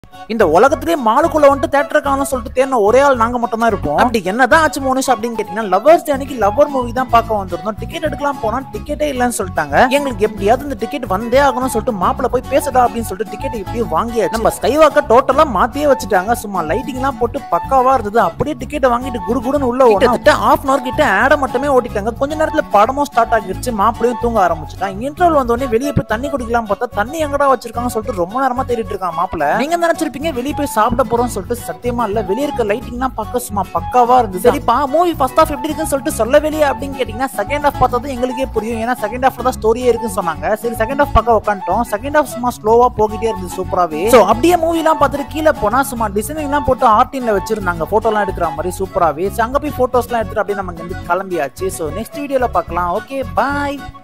இந்த உலகத்திலே மாலுக்குள்ள வந்துட்டு தேட்டர் காணும் சொல்லிட்டு தேடின ஒரே ஆள் நாங்க மட்டும் தான் இருப்போம் அப்படி என்னதான் ஆச்சு மோனிஷ் அப்படின்னு கேட்டீங்கன்னா லவர்ஸ் டே அன்னைக்கு லவர் மூவி தான் பார்க்க வந்திருந்தோம் டிக்கெட் எடுக்கலாம் போனா டிக்கெட்டே இல்லைன்னு சொல்லிட்டாங்க எங்களுக்கு எப்படியாவது இந்த டிக்கெட் வந்தே ஆகணும்னு சொல்லிட்டு மாப்பிள்ள போய் பேசடா அப்படின்னு சொல்லிட்டு டிக்கெட் எப்படியும் வாங்கியாச்சு நம்ம ஸ்கை வாக்க டோட்டலா மாத்தியே வச்சுட்டாங்க சும்மா லைட்டிங் எல்லாம் போட்டு பக்காவா இருந்தது அப்படியே டிக்கெட் வாங்கிட்டு குடு குடுன்னு உள்ள கிட்டத்தட்ட ஹாஃப் அன் அவர் கிட்ட ஆட மட்டுமே ஓட்டிட்டாங்க கொஞ்ச நேரத்துல படமும் ஸ்டார்ட் ஆகிடுச்சு மாப்பிளையும் தூங்க ஆரம்பிச்சுட்டான் இன்டர்வல் வந்த உடனே வெளியே போய் தண்ணி குடிக்கலாம் பார்த்தா தண்ணி எங்கடா வச்சிருக்காங்க சொல்லிட்டு ரொம்ப நேரமா தேடிட்டு இருக்கான் மாப்பிள்ள நீங்க நினைச்சிருப்பீங்க வெளியே போய் சாப்பிட போறோம்னு சொல்லிட்டு சத்தியமா இல்ல வெளியே இருக்க லைட்டிங்லாம் பார்க்க சும்மா பக்காவா இருந்தது சரிப்பா மூவி ஃபர்ஸ்ட் ஹாஃப் எப்படி இருக்குன்னு சொல்லிட்டு சொல்ல வெளியே அப்படின்னு கேட்டீங்கன்னா செகண்ட் ஹாஃப் பார்த்தது எங்களுக்கே புரியும் ஏன்னா செகண்ட் ஹாஃப்ல தான் ஸ்டோரியே இருக்குன்னு சொன்னாங்க சரி செகண்ட் ஹாஃப் பார்க்க உட்காந்துட்டோம் செகண்ட் ஹாஃப் சும்மா ஸ்லோவா போகிட்டே இருந்தது சூப்பராவே சோ அப்படியே மூவி எல்லாம் பார்த்துட்டு கீழே போனா சும்மா டிசைனிங் எல்லாம் போட்டு ஆர்டின்ல வச்சிருந்தாங்க போட்டோ எல்லாம் எடுக்கிற மாதிரி சூப்பராவே So, அங்க போய் போட்டோஸ் எல்லாம் எடுத்துட்டு அப்படியே நம்ம இங்க இருந்து கிளம்பியாச்சு சோ நெக்ஸ்ட் வீடியோல பார்க்கலாம் ஓகே பாய்